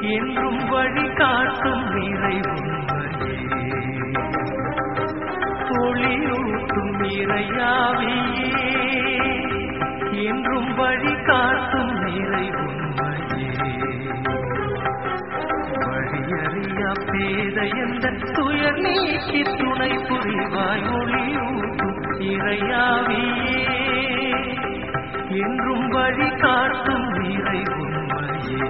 என்றும் வழி காட்டும் நிறை உண்மையே ஒளியூட்டும் இறையாவியே என்றும் வழி காட்டும் நிறை உண்மையே வழியறியா பேத எந்த துயர் நீக்கி துணை புரிவாய் ஒளியூட்டும் இறையாவியே என்றும் வழி காட்டும் நிறை உண்மையே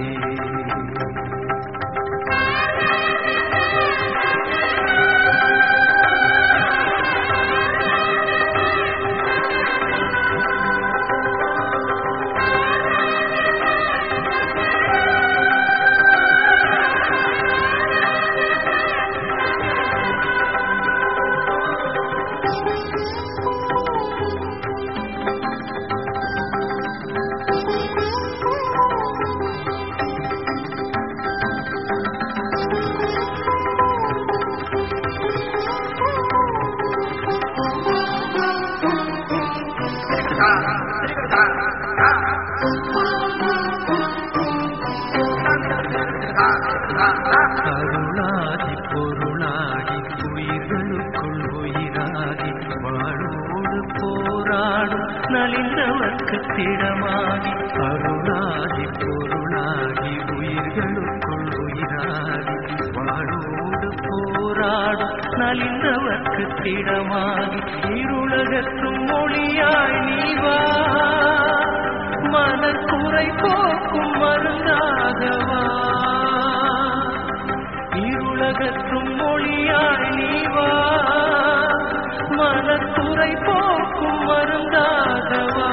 அருளாகி பொருளாகி உயிர்களுக்குள் உயிராகி வாழோடு போராடும் நலிந்தவர்க்கு திடமாகி அருளாகி பொருளாகி உயிர்களுக்குள் உயிராகி வாழோடு போராடும் நலிந்தவர்க்கு திடமாகி இருளகத்தும் மொழியாய் நீ வா மனக்குறை போக்கும் மருந்தாகவா இருளகற்றும் மொழியாய் நீ வா மனக்குறை போக்கும் மருந்தாகவா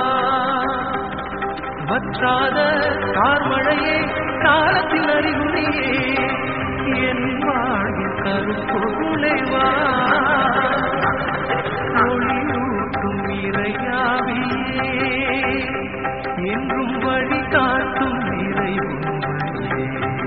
வற்றாத கார்மழையே காலத்தின் அறிகுறியே என் வாழ்வில் கருப்பொருளே வா ஒளியூட்டும் இறையாவியே என்றும் வழி காட்டும் இறை உண்மையே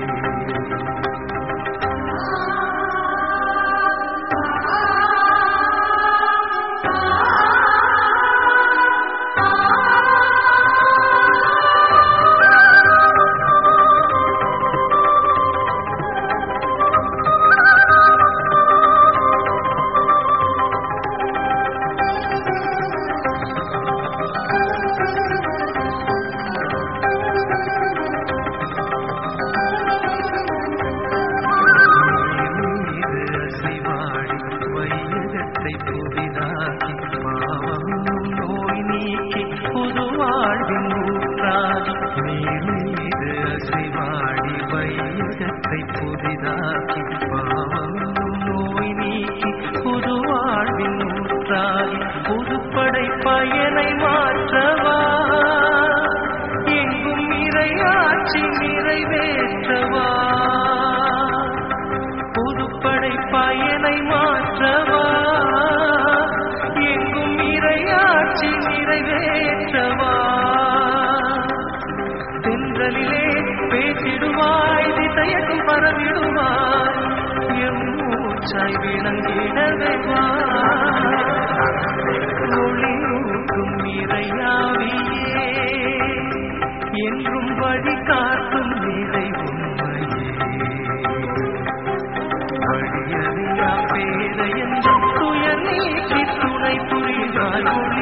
மீது அசைவாடி வையகத்தை புதிதாக்கி பாவமும் நோய் நீக்கி புது வாழ்வின் ஊற்றாகி நீர் மீது அசைவாடி வையகத்தை புதிதாக்கி பாவமும் நோய் நீக்கி புது வாழ்வின் ஊற்றாகி புதுப்படை பயனை மாற்றவா எங்கும் இறையாட்சி நிறைவேற்றவா புதுப்படை பயனை மாற்றவா எங்கும் இறையாட்சி நிறைவேற்றவா தென்றலிலே பேசிடுவாய் திசையக்கும் பரவிடுவாய் எம் மூச்சாய் விளங்கிடவே வா ஒளியூட்டும் இறையாவியே என்றும் வழி காட்டும் நிறை உண்மையே வழியறியா பேத என்ற துயர் நீக்கி துணை புரிவாய் ஒளி